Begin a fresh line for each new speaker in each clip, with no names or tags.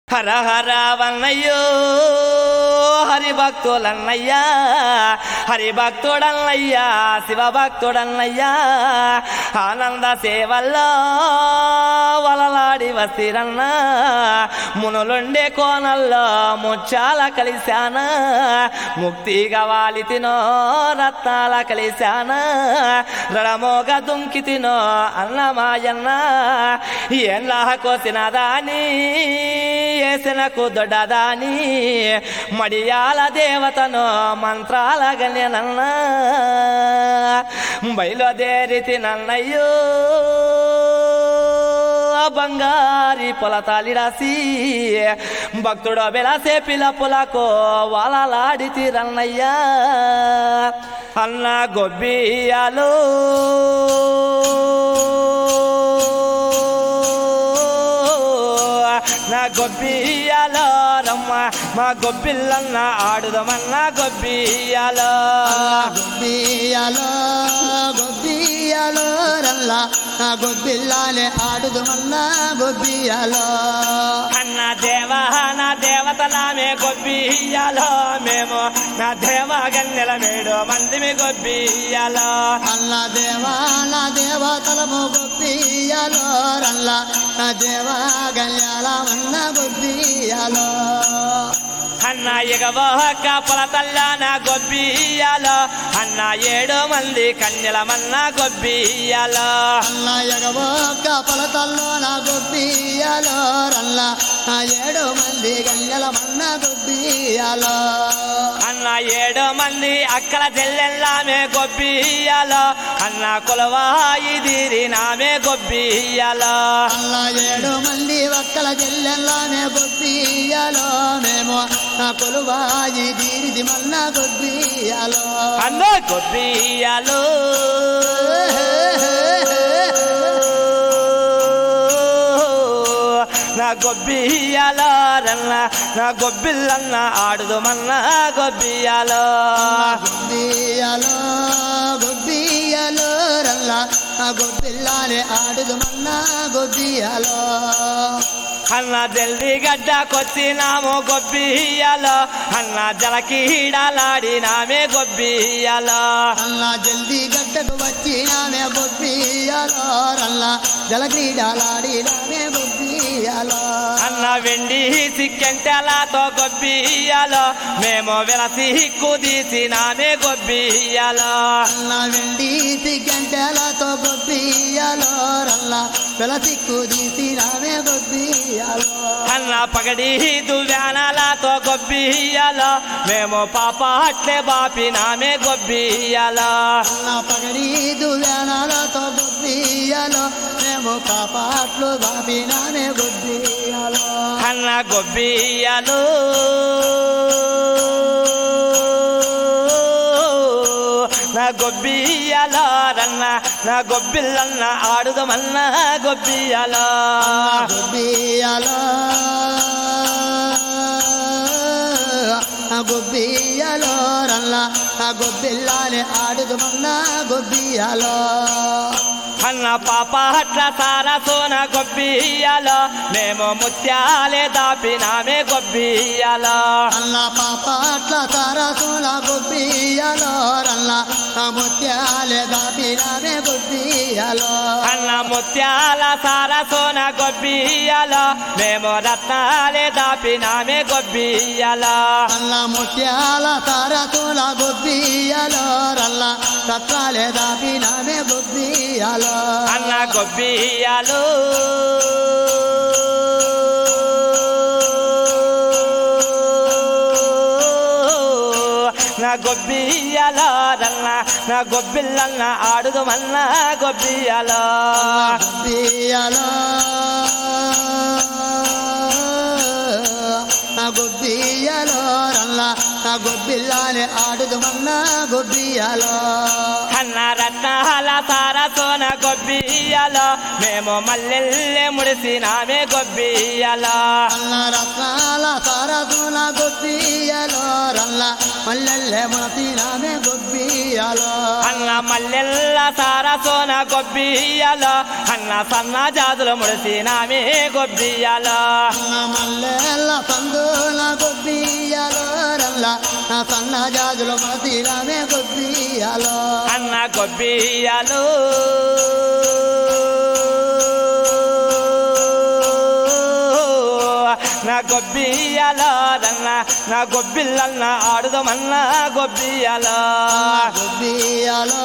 హర హర వన్నయ్యో హరి భక్తులన్నయ్యా హరి భక్తుడన్నయ్యా శివ భక్తుడన్నయ్యా ఆనంద సేవల్లో వలలాడి వసిరన్న మునులుండే కోనల్లో ముచ్చాల కలిశాన ముక్తిగా వాలి తినో రత్నాల కలిశాన రడమోగ దుంకి తినో అన్నమాయన్న ఎన్ల కోసిన దాని ఏసినకు దొడ్డదాని మడియాల దేవతను మంత్రాల గణ్యనన్న బయలుదేరితి నన్నయ్యో బంగారి పొలతాలి రాసి భక్తుడు బెలసే పిల పులకు వాళ్ళలాడితి రన్నయ్యా అన్న గొబ్బియాలు నా గొబ్బియాలో రమ్మ మా గొబ్బిల్లన్న ఆడుదమన్న గొబ్బియాలో
గొబ్బియాలో గొబ్బియాలో రల్లా నా గొబ్బిల్లానే ఆడుదు మన్న గొబ్బియాలో
అన్న దేవ నా దేవత నామే గొబ్బియాలో మేము నా దేవ గన్నెల మేడు మందిమి గొబ్బియాలో
అల్ల దేవా నా దేవతలము గొబ్బియాలో రల్లా నా దేవా గల్యాల మన్న గొబ్బియాలో
అన్న ఎగవోక పొలతల్ల నా గొబ్బియాలో అన్న ఏడు మంది కన్యల మన్న గొబ్బియాలో
అల్ల ఎగవోక పొలతల్లో నా గొబ్బియాలో రల్లా నా ఏడు మంది గల్యల మన్న గొబ్బియాలో
అన్న ఏడు మంది అక్కల చెల్లెల్లామే గొబ్బియాలో అన్న కులవాయి దీరి నామే గొబ్బియాలో
అల్ల ఏడు మంది ఒక్కల చెల్లెల్లానే గొబ్బియాలో మేము నా కొలువాయి దీరిది మన్న గొబ్బియాలో
అన్న గొబ్బియాలో నా గొబ్బియాలో రన్న నా గొబ్బిల్లన్న ఆడుదుమన్న గొబ్బియాలో
గొబ్బియాలో గొబ్బియాలో రల్లా నా గొబ్బిల్లానే ఆడుదు మన్న గొబ్బియాలో
అన్న జల్ది గడ్డకొచ్చినాము గొబ్బియాలో అన్న జలకీడలాడినామే గొబ్బియాలో
అల్ల జల్దీ గడ్డకు వచ్చి నామే గొబ్బియాలో రల్లా జల క్రీడలాడి నామే గొబ్బియాలో
అన్న వెండి సిక్కెంటెలతో గొబ్బియాలో మేము వెలసి కుదీసినామే గొబ్బియాలో
అల్ల వెండి గంటలతో గొబ్బియాలో రల్లా పిలసిక్కు తీసి నామే గొబ్బియాలో
అన్న పగడి దువ్యానాలతో గొబ్బియాలో మేము పాప అట్లే బాపినామే గొబ్బియాలో
అన్న పగడి దువ్యానాలతో గొబ్బియాలో మేము కాపాట్లు బాపి నామే గొబ్బియాలో
అన్న గొబ్బియాలు నా గొబ్బియాలో రన్న నా గొబ్బిల్లన్న ఆడుదమన్న గొబ్బియాలో
గొబ్బియాలో గొబ్బియాలో రల్లా గొబ్బిల్లానే ఆడుదు మన్న గొబ్బియాలో
అన్న పాప అట్ల సారా సోన గొబ్బియాలో మేము ముత్యాలే దాపినామే గొబ్బియాలో
అల్ల పాపాట్ల సరసుల గొబ్బియాలో రల్ల ముత్యాలే దాపినామే గొబ్బియాలో
అన్న ముత్యాల సారా సోన గొబ్బియాలో మేము రత్నాలే దాపినామే గొబ్బియాలో
అల్ల ముత్యాల సరసుల గొబ్బియాలో రల్ల సత్రాలే దాపినామే గొబ్బియాలో
అన్న గొబ్బియాలు నా గొబ్బియాలో రన్న నా గొబ్బిల్లన్న ఆడుదమన్న గొబ్బియాలో
గొబ్బియాలో గొబ్బియాలో రల్ల గొబ్బిల్లానే ఆడుదు మన్న గొబ్బియాలో
అన్న రత్నాల సారా సోన గొబ్బియాలో మేము మల్లెల్లే ముడిసినామే గొబ్బియాలో
అల్ల రత్నాల సరసుల గొబ్బియాలో రల్ల మల్లెల్లే మనసినామే గొబ్బియాలో
అన్న మల్లెల్ల సారా సోన గొబ్బియాలో అన్న సన్న జాతులు ముడిసినామే గొబ్బియాలో
అన్న మల్లెల్ల
గొబ్బియాలు నా గొబ్బియాల రన్న నా గొబ్బిల్లన్న ఆడుదమన్న గొబ్బియాల
గొబ్బియాలో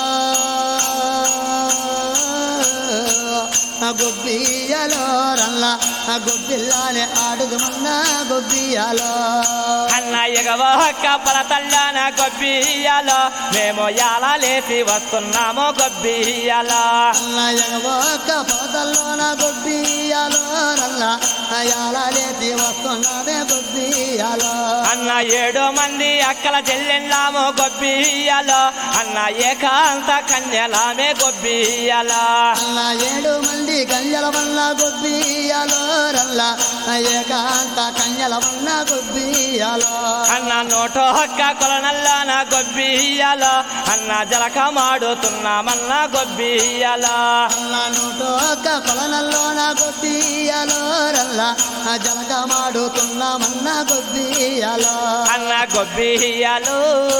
గొబ్బియాలో రల్ల గొబ్బిల్లానే ఆడుదమన్న గొబ్బియాలో
అన్న ఎగవక్క పలతల్లాన గొబ్బియాల మేము ఎలా లేచి వస్తున్నామో గొబ్బియాల
ఒక పదల్లోన గొబ్బియాలో రల్ల అయాల లేచి వస్తున్నామే గొబ్బియాలో
అన్న ఏడు మంది అక్కల చెల్లెళ్ళామో గొబ్బియాల అన్న ఏకాంత కన్యలామే గొబ్బియాల
అల్ల ఏడు మంది కన్యల వల్ల గొబ్బియాలో రల్ల ఏకాంత కన్యల వల్ల గొబ్బియాలో
అన్న నోటో హక్క కొలనల్లాన గొబ్బియాల అన్న జలక మాడుతున్నామన్న గొబ్బియాల
అల్ల నూటొక్క కొలనల్లోన గొబ్బియాలో రల్ల జలక మాడుతున్నామన్న గొబ్బియాలో
అన్న గొబ్బియాలు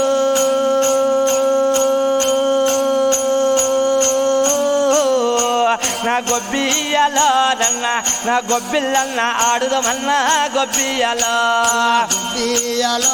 నా గొబ్బియాల నన్న నా గొబ్బిల్లన్న ఆడుదమన్న గొబ్బియాల
గొబ్బియాలో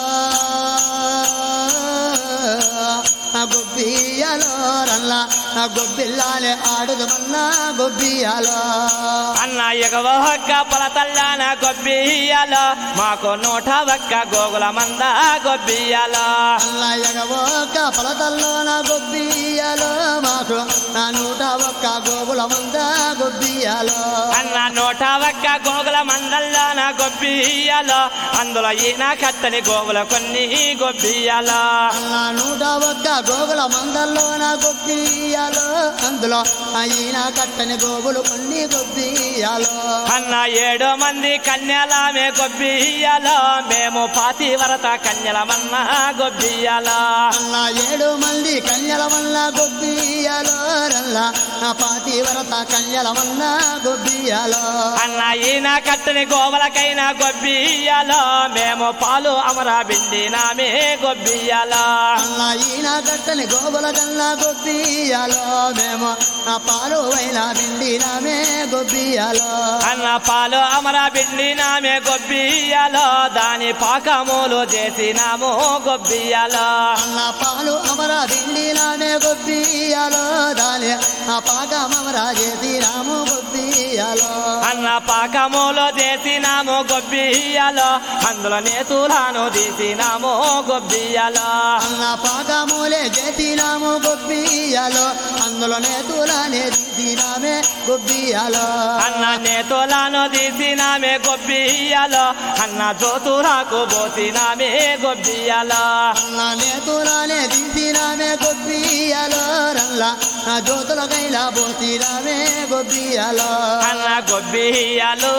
గొబ్బియాలో రల్ల గొబ్బిల్లాలే ఆడుదమన్న గొబ్బియాలో
అన్న ఎగవ హక్క పలతల్లాన గొబ్బియాల మాకు నూట ఒక్క గోగుల మంద గొబ్బియాల
అల్ల ఎగవోక పలతల్లోన గొబ్బియాలో మాకు నా నూట ఒక్క గోగుల ముంద గొబ్బియాలో
అన్న నూట ఒక్క గోగుల మందల్లోన గొబ్బియాల అందులో ఈయన కట్టని గోగుల కొన్ని గొబ్బియాల
అల్ల నూట ఒక్క గోగుల మందల్లోన గొబ్బియాలో అందులో అయిన కట్టని గోగులు కొన్ని గొబ్బియాలో
అన్న ఏడు మంది కన్యలామే గొబ్బియాల మేము పాతివరత కన్యలమన్న గొబ్బియాల
అల్ల ఏడు మంది కన్యల వల్ల గొబ్బియాలో రల్ల నా పాతి వరత కన్యల వల్ల గొబ్బియాలో
అన్న ఈయన కట్టని గోవలకైనా గొబ్బియాల మేము పాలు అమరా బిండినామే గొబ్బియాల
అల్ల ఈయన కట్టని గోగుల కల్లా గొబ్బియాలో మేము నా పాలు అయినా బిండినామే గొబ్బియాలో
అన్న పాలు అమరా బిండినామే గొబ్బియాల దాని పాకములు చేసినాము గొబ్బియాల
అల్ల పాలు అమర బిండినామే గొబ్బియాలో దాని ఆ పాక అమరా చేసి రాము గొబ్బియాలో
అన్న పాకములు చేసినాము గొబ్బియాల అందులో నేతులాను తీసినాము గొబ్బియాల
అన్న పాకములే చేసినాము గొబ్బియాలో అందులోనే తులానే తీసినామే గొబ్బియాలో
అన్న నేతులాను తీసినామే గొబ్బియాల అన్న జోతురాకు పోసినామే గొబ్బియాల
అన్న నేతులానే తీసినామే గొబ్బియాలో రల్ల నా జ్యోతుల కైలా పోసినామే గొబ్బియాలో
అన్న గొబ్బియాలు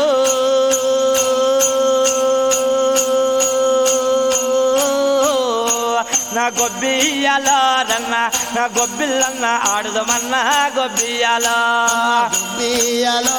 నా గొబ్బియాల రన్న నా గొబ్బిల్లన్న ఆడుదమన్న గొబ్బియాల
గొబ్బియాలో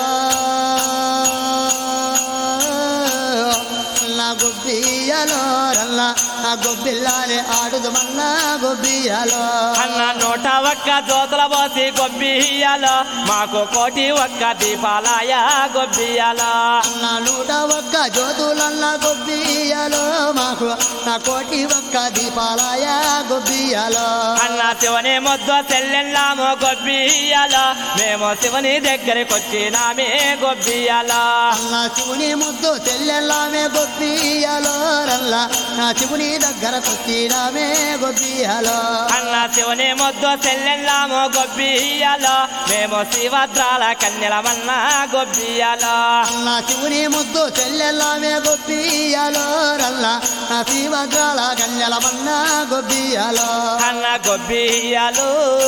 నా గొబ్బియాలో రల్ల నా గొబ్బిల్లానే ఆడుదమన్నా గొబ్బియాలో
అన్న నూట ఒక్క జోతుల పోసి గొబ్బియాల మాకు కోటి ఒక్క దీపాలయ గొబ్బియాల
అన్న నూట ఒక్క జ్యోతులన్న గొబ్బియాలో మాకు నా కోటి ఒక్క దీపాలయ గొబ్బియాలో
అన్న శివని ముద్దు తెల్లెళ్ళాము గొబ్బియాల మేము శివుని దగ్గరికి వచ్చినామే గొబ్బియాల
అన్న శివుని ముద్దు చెల్లెల్లామే గొబ్బియాలో రల్ల నా శివుని దగ్గర కొచ్చినామే గొబ్బియాలో
అన్న శివుని ముద్దు తెల్లెళ్ళాము గొబ్బియాల మేము శివద్రాల కన్యలమన్న గొబ్బియాల
అన్న శివుని ముద్దు చెల్లెల్లామే గొబ్బియాలో రల్ల నా శివద్రాల కన్యలమన్న గొబ్బియాలో
అన్న గొబ్బియాలు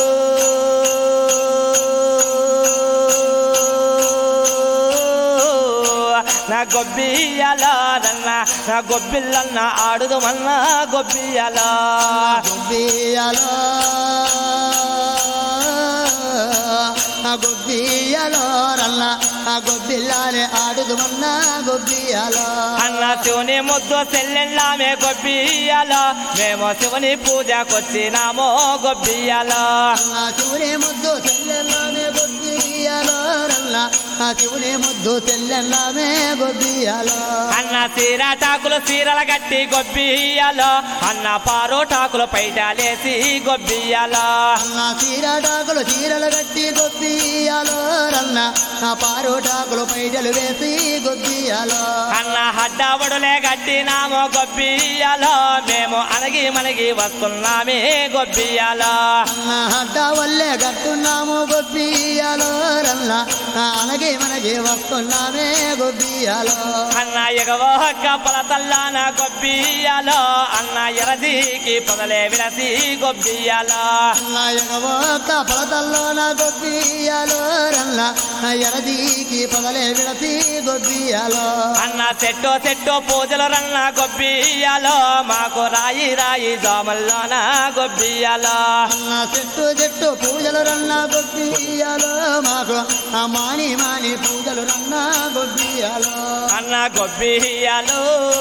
నా గొబ్బియాల నన్న నా గొబ్బిల్లన్న ఆడుదుమన్న గొబ్బియాల
గొబ్బియాలో నా గొబ్బియాలో రల్ల గొబ్బిల్లాలే ఆడుదుమన్నా గొబ్బియాలో
అన్న శివుని ముద్దు చెల్లెళ్ళామే గొబ్బియాలో మేము శివుని పూజకొచ్చినామో గొబ్బియాలో
అన్న శివుని ముద్దు తెల్లెల్లామే గొబ్బియాలో రల్ల ఆ శివుని ముద్దు తెల్లెల్లామే గొబ్బియాలో
అన్న చీరాటాకులు చీరలు కట్టి గొబ్బియాలో అన్న పారోటాకులు పైటాలేసి గొబ్బియాలో
అన్న చీరటాకులు చీరలు కట్టి గొబ్బియాలో రల్ల ఆ పారోటాకులు పైటలు వేసి గొబ్బియాలో
అన్న హడ్డావడులే కట్టినామో గొబ్బియాలో మేము అణగి మనగి వస్తున్నామే గొబ్బియాలో
అన్న హడ్డ వల్లే కట్టున్నాము గొబ్బియాలో రల్ల అనగే మనకి వస్తున్నామే గొబ్బియాలో
అన్న ఎగవోక్క పొలతల్లాన గొబ్బియాలో అన్న ఎరదీకి పొదలే విలసి గొబ్బియాలో
అన్న ఎగవోక పొలతల్లోన గొబ్బియాలో రల్ల ఎరదీకి పొదలే విడతి గొబ్బియాలో
అన్న చెట్టు చెట్టు పూజలు రన్న గొబ్బియాలో మాకు రాయి రాయి జామల్లోన గొబ్బియాలో
అన్న చెట్టు చెట్టు పూజలు రన్న గొబ్బియాలో మాకు ఆ మాని మాని పూజలు రన్న గొబ్బియాలో
అన్న గొబ్బియాలో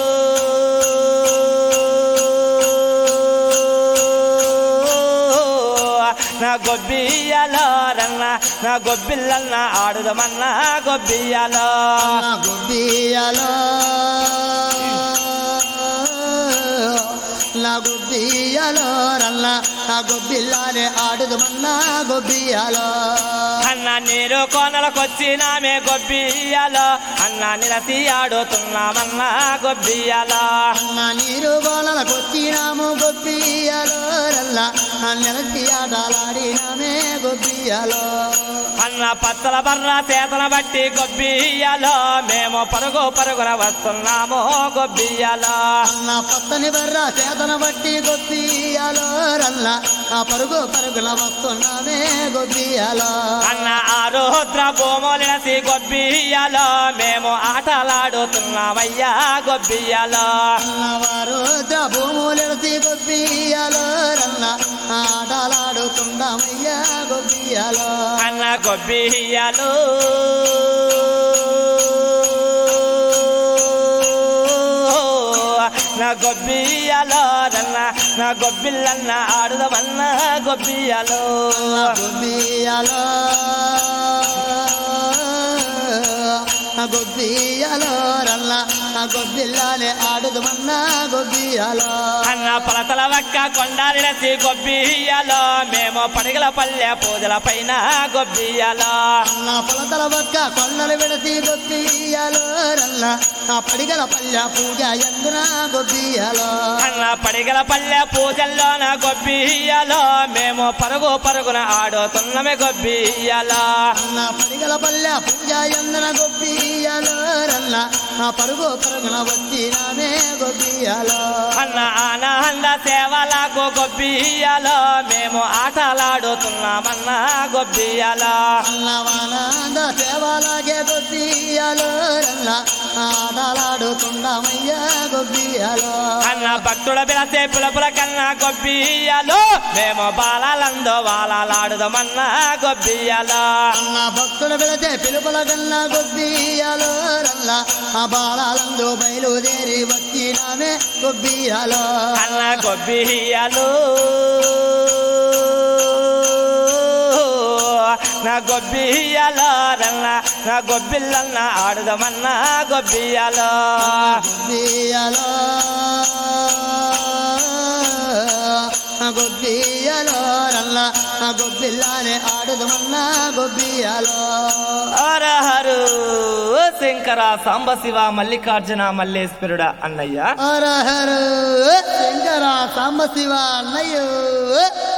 నా గొబ్బియాలో రన్న నా గొబ్బిల్లన్న ఆడుదమన్నా గొబ్బియాలో
అన్న గొబ్బియాలో నా గొబ్బియాలో రల్ల నా గొబ్బిల్లానే ఆడుదమన్నా గొబ్బియాలో
అన్న నీరు కోనలకొచ్చినామే గొబ్బియాలో అన్న నిలసి ఆడుతున్నామన్నా గొబ్బియాలో
అన్న నీరు గోళలకొచ్చినాము గొబ్బియాలో రల్ల నెలసి ఆటలాడినామే గొబ్బియాలో
అన్న పచ్చల బర్ర చేతన బట్టి గొబ్బియాలో మేము పరుగు పరుగున వస్తున్నాము గొబ్బియాలో
అన్న పచ్చని బర్ర చేతన బట్టి గొబ్బియాలో రల్ల ఆ పరుగు పరుగుల వస్తున్నామే గొబ్బియాలో
అన్న ఆరుద్ర భూములినసి గొబ్బియాలో మేము ఆటలాడుతున్నామయ్యా గొబ్బియాలో
అన్నవారు భూములెడసి గొబ్బియాలో రల్ల ఆటలాడుతుండమయ్యా గొబ్బియాలో
అన్న గొబ్బియాలో నా గొబ్బియాలో రన్న నా గొబ్బిల్లన్న ఆడుదమన్న గొబ్బియాలో
గొబ్బియాలో గొబ్బియాలో రల్ల గొబ్బిల్లాలే ఆడుదమన్నా గొబ్బియాలో
అన్న పలతల వక్క కొండాలినసి గొబ్బియాలో మేము పడిగల పల్లె పూజల పైన గొబ్బియాలో
అన్న పొలతల బక్క కొండలు విడసి గొబ్బియాలో రల్ల ఆ పడిగల పల్లె పూజ ఎందున గొబ్బియాలో
అన్న పడిగల పల్లె పూజల్లోన గొబ్బియాలో మేము పరుగు పరుగున ఆడుతున్నమే గొబ్బియాలో
అన్న పడిగల పల్లె పూజ ఎందున గొబ్బియాలో రల్ల ఆ పరుగు పరుగున వచ్చినామే గొబ్బియాలో
అన్న ఆనంద సేవలకు గొబ్బియాలో మేము ఆటలాడుతున్నామన్నా గొబ్బియాలో
అన్నవానంద సేవలాగే గొబ్బియాలో రల్ల ఆటలాడుతుండమయ్యా గొబ్బియాలో
అన్న భక్తుల పిలసే పులపుల కన్నా గొబ్బియాలో మేము బాలాలందో వాలాలాడుదామన్నా గొబ్బియాలో
అన్న భక్తుల పిలిచే పిలుపుల కన్నా గొబ్బియాలో రల్ల ఆ బాలాలందు బయలుదేరి వచ్చినామే గొబ్బియాలో
అన్న గొబ్బియాలో నా గొబ్బియాలో రన్న నా గొబ్బిల్లన్న ఆడుదామన్నా గొబ్బియాలో
గొబ్బియాలో గొబ్బియాలో రల్ల గొబ్బిల్లానే ఆడుదమన్నా గొబ్బియాలో
హర హరు శంకర సాంబశివ మల్లికార్జున మల్లేశ్వరుడ అన్నయ్య
హర హర శంకర సాంబశివ అన్నయ్యో